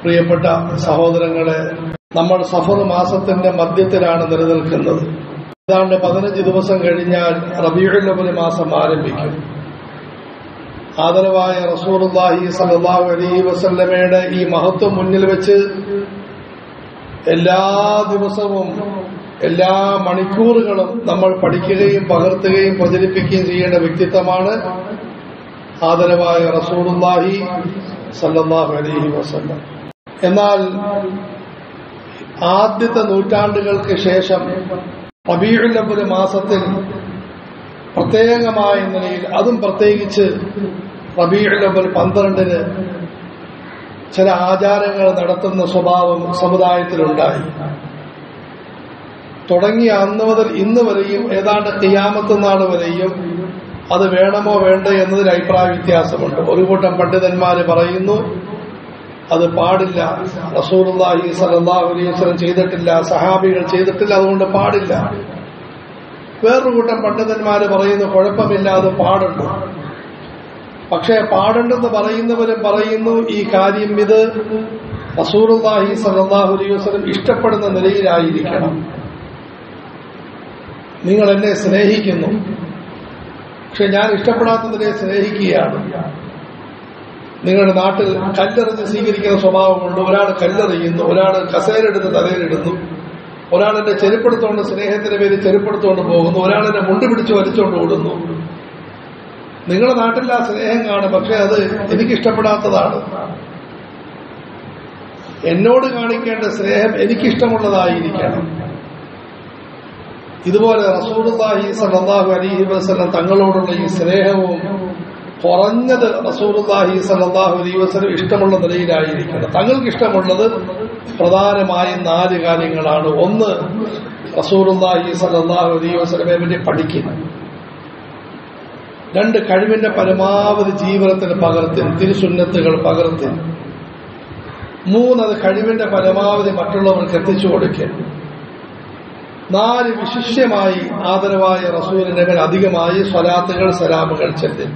പ്രിയപ്പെട്ട സഹോദരങ്ങളെ നമ്മൾ സഫർ മാസത്തിന്റെ മധ്യത്തിലാണ് നിലനിൽക്കുന്നത് ഏതാണ്ട് പതിനഞ്ച് ദിവസം കഴിഞ്ഞാൽ റബീഉൽ മാസം ആരംഭിക്കും ആദരവായ റസൂർഹി സല്ലാഹു അലൈഹി വസല്ലമയുടെ ഈ മഹത്വം മുന്നിൽ വെച്ച് എല്ലാ ദിവസവും എല്ലാ മണിക്കൂറുകളും നമ്മൾ പഠിക്കുകയും പകർത്തുകയും പ്രചരിപ്പിക്കുകയും ചെയ്യേണ്ട വ്യക്തിത്വമാണ് ആദരവായ റസൂറുല്ലാഹി സല്ലാഹു അലൈഹി വസല്ലം എന്നാൽ ആദ്യത്തെ നൂറ്റാണ്ടുകൾക്ക് ശേഷം റബീഉൽ മാസത്തിൽ പ്രത്യേകമായ നിലയിൽ അതും പ്രത്യേകിച്ച് റബീഉൽ അവൽ പന്ത്രണ്ടിന് ചില ആചാരങ്ങൾ നടത്തുന്ന സ്വഭാവം സമുദായത്തിലുണ്ടായി തുടങ്ങിയ അന്ന് മുതൽ ഇന്ന് വരെയും ഏതാണ്ട് കിയാമത്ത് നാൾ വരെയും അത് വേണമോ വേണ്ടേ എന്നതിൽ അഭിപ്രായ വ്യത്യാസമുണ്ട് ഒരു കൂട്ടം പണ്ഡിതന്മാര് പറയുന്നു അത് പാടില്ല റസൂർഹി സലാഹു അലൈവലം ചെയ്തിട്ടില്ല സഹാബികൾ ചെയ്തിട്ടില്ല അതുകൊണ്ട് പാടില്ല വേറൊരു കൂട്ടം പണ്ഡിതന്മാര് പറയുന്നു കുഴപ്പമില്ല അത് പാടുണ്ട് പക്ഷേ പാടുണ്ടെന്ന് പറയുന്നവരും പറയുന്നു ഈ കാര്യം ഇത് റസൂർഹി സലാഹു അലൈഹി വസ്ലം ഇഷ്ടപ്പെടുന്ന നിലയിലായിരിക്കണം നിങ്ങൾ എന്നെ സ്നേഹിക്കുന്നു പക്ഷെ ഞാൻ ഇഷ്ടപ്പെടാത്ത നിലയെ സ്നേഹിക്കുകയാണ് നിങ്ങളുടെ നാട്ടിൽ കല്ലെറിഞ്ഞ് സ്വീകരിക്കുന്ന സ്വഭാവമുണ്ട് ഒരാൾ കല്ലെറിയുന്നു ഒരാൾ കസേരെടുത്ത് തലയിലിടുന്നു ഒരാൾ എന്റെ ചെരുപ്പെടുത്തോണ്ട് സ്നേഹത്തിന്റെ പേര് ചെരുപ്പെടുത്തോണ്ട് പോകുന്നു ഒരാൾ എന്നെ മുണ്ട് പിടിച്ച് വലിച്ചോണ്ട് ഓടുന്നു നിങ്ങളുടെ നാട്ടിൽ ആ സ്നേഹം കാണും പക്ഷെ അത് എനിക്കിഷ്ടപ്പെടാത്തതാണ് എന്നോട് കാണിക്കേണ്ട സ്നേഹം എനിക്കിഷ്ടമുള്ളതായിരിക്കണം ഇതുപോലെ റസൂർഹി സല്ലാഹു അലഹി വസ്ലം തങ്ങളോടുള്ള ഈ സ്നേഹവും കുറഞ്ഞത് റസൂർഹി സല്ലാഹു അലൈഹി വസ്ലം ഇഷ്ടമുള്ള നിലയിലായിരിക്കണം തങ്ങൾക്ക് ഇഷ്ടമുള്ളത് പ്രധാനമായും നാല് കാര്യങ്ങളാണ് ഒന്ന് റസൂർഹി സല്ലാഹു അലൈഹി വസ്ലമെ പറ്റി പഠിക്കുക രണ്ട് കഴിവിന്റെ പരമാവധി ജീവിതത്തിന് പകർത്തിന് തിരുസുന്നത്തുകൾ പകർത്തിന് മൂന്നത് കഴിവിന്റെ പരമാവധി മറ്റുള്ളവർക്ക് എത്തിച്ചു കൊടുക്കുക നാല് വിശിഷ്യമായി ആദരവായ റസൂലിന്റെ മേൽ അധികമായി സ്വലാത്തുകൾ സലാമുകൾ ചെല്ലും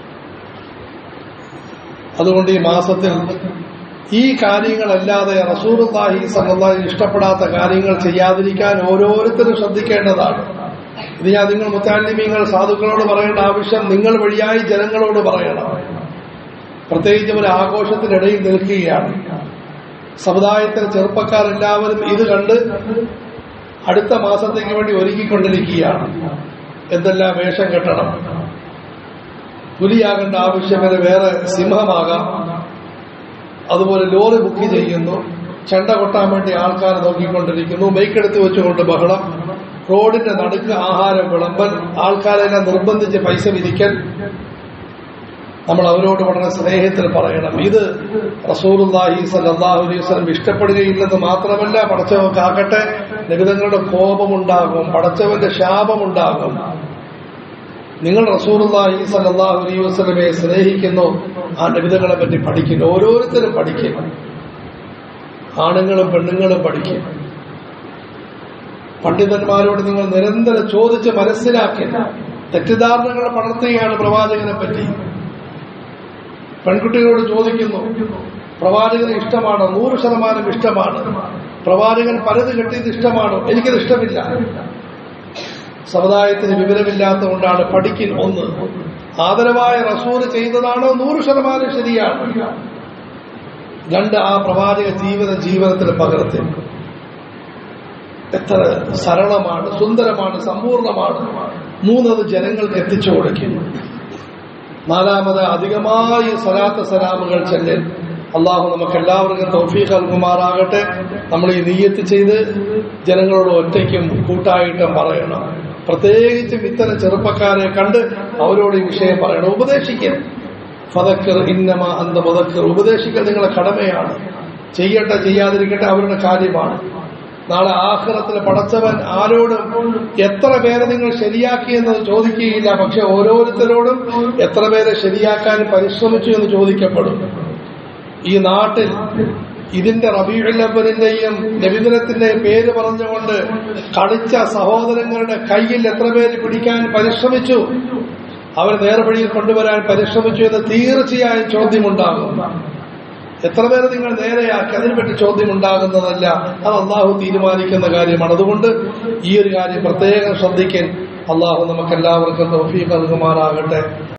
അതുകൊണ്ട് ഈ മാസത്തിൽ ഈ കാര്യങ്ങളല്ലാതെ റസൂർഹി സല്ലാഹി ഇഷ്ടപ്പെടാത്ത കാര്യങ്ങൾ ചെയ്യാതിരിക്കാൻ ഓരോരുത്തരും ശ്രദ്ധിക്കേണ്ടതാണ് ഇത് ഞാൻ നിങ്ങൾ മുത്താലിമീങ്ങൾ സാധുക്കളോട് പറയേണ്ട ആവശ്യം നിങ്ങൾ വഴിയായി ജനങ്ങളോട് പറയണം പ്രത്യേകിച്ച് ഒരു ആഘോഷത്തിനിടയിൽ നിൽക്കുകയാണ് സമുദായത്തിലെ ചെറുപ്പക്കാരെല്ലാവരും ഇത് കണ്ട് അടുത്ത മാസത്തേക്ക് വേണ്ടി ഒരുക്കിക്കൊണ്ടിരിക്കുകയാണ് എന്തെല്ലാം വേഷം കെട്ടണം പുലിയാകേണ്ട ആവശ്യമില്ല വേറെ സിംഹമാകാം അതുപോലെ ലോറി ബുക്ക് ചെയ്യുന്നു ചെണ്ട കൊട്ടാൻ വേണ്ടി ആൾക്കാർ നോക്കിക്കൊണ്ടിരിക്കുന്നു ബൈക്കെടുത്ത് വെച്ചുകൊണ്ട് ബഹളം റോഡിന്റെ നടുക്ക് ആഹാരം വിളമ്പൽ ആൾക്കാരെല്ലാം നിർബന്ധിച്ച് പൈസ വിരിക്കൽ നമ്മൾ അവരോട് വളരെ സ്നേഹത്തിൽ പറയണം ഇത് റസൂർഹി സല്ലാഹു അലൈഹി വസ്ലം ഇഷ്ടപ്പെടുകയില്ലെന്ന് മാത്രമല്ല പടച്ചവക്കാകട്ടെ നിബിതങ്ങളുടെ കോപമുണ്ടാകും പടച്ചവന്റെ ശാപമുണ്ടാകും നിങ്ങൾ റസൂർഹി സല്ലാഹു അലൈഹി വസ്ലമെ സ്നേഹിക്കുന്നു ആ നിബിതങ്ങളെ പറ്റി പഠിക്കുന്നു ഓരോരുത്തരും പഠിക്കും ആണുങ്ങളും പെണ്ണുങ്ങളും പഠിക്കും പണ്ഡിതന്മാരോട് നിങ്ങൾ നിരന്തരം ചോദിച്ച് മനസ്സിലാക്കി തെറ്റിദ്ധാരണകൾ പടർത്തുകയാണ് പ്രവാചകനെ പറ്റി പെൺകുട്ടികളോട് ചോദിക്കുന്നു പ്രവാചകന് ഇഷ്ടമാണോ നൂറ് ശതമാനം ഇഷ്ടമാണ് പ്രവാചകൻ പലത് കെട്ടിയത് ഇഷ്ടമാണോ എനിക്കത് ഇഷ്ടമില്ല സമുദായത്തിന് വിവരമില്ലാത്തതുകൊണ്ടാണ് പഠിക്കൽ ഒന്ന് ആദരവായ റസൂർ ചെയ്തതാണോ നൂറ് ശതമാനം ശരിയാണ് രണ്ട് ആ പ്രവാചക ജീവിത ജീവിതത്തിൽ പകർത്തി എത്ര സരളമാണ് സുന്ദരമാണ് സമ്പൂർണമാണ് മൂന്നത് ജനങ്ങൾക്ക് എത്തിച്ചു കൊടുക്കുന്നു നാലാമത് അധികമായി സലാത്ത സലാമുകൾ ചെല്ലൽ അള്ളാഹു നമുക്ക് എല്ലാവർക്കും തൗഫീഖ് നൽകുമാറാകട്ടെ നമ്മൾ ഈ നീയത്ത് ചെയ്ത് ജനങ്ങളോട് ഒറ്റയ്ക്കും കൂട്ടായിട്ടും പറയണം പ്രത്യേകിച്ചും ഇത്തരം ചെറുപ്പക്കാരെ കണ്ട് അവരോട് ഈ വിഷയം പറയണം ഉപദേശിക്കുക ഫതക്കർ ഇന്നമ അന്ത മുതക്കർ ഉപദേശിക്കൽ നിങ്ങളെ കടമയാണ് ചെയ്യട്ടെ ചെയ്യാതിരിക്കട്ടെ അവരുടെ കാര്യമാണ് നാളെ ആഹ്റത്തിൽ പടച്ചവൻ ആരോടും എത്ര പേരെ നിങ്ങൾ ശരിയാക്കിയെന്നത് ചോദിക്കുകയില്ല പക്ഷെ ഓരോരുത്തരോടും എത്ര പേരെ ശരിയാക്കാൻ പരിശ്രമിച്ചു എന്ന് ചോദിക്കപ്പെടും ഈ നാട്ടിൽ ഇതിന്റെ റബീഉല്ലവലിന്റെയും നബിദിനത്തിന്റെയും പേര് പറഞ്ഞുകൊണ്ട് കളിച്ച സഹോദരങ്ങളുടെ കയ്യിൽ എത്ര പേര് പിടിക്കാൻ പരിശ്രമിച്ചു അവർ നേർവഴിയിൽ കൊണ്ടുവരാൻ പരിശ്രമിച്ചു എന്ന് തീർച്ചയായും ചോദ്യമുണ്ടാകും എത്ര പേരെ നിങ്ങൾ നേരെയാക്കി അതിനെപ്പറ്റി ചോദ്യം ഉണ്ടാകുന്നതല്ല അത് അള്ളാഹു തീരുമാനിക്കുന്ന കാര്യമാണ് അതുകൊണ്ട് ഈ ഒരു കാര്യം പ്രത്യേകം ശ്രദ്ധിക്കാൻ അള്ളാഹു നമുക്കെല്ലാവർക്കും തൗഫീഖ് നൽകുമാറാകട്ടെ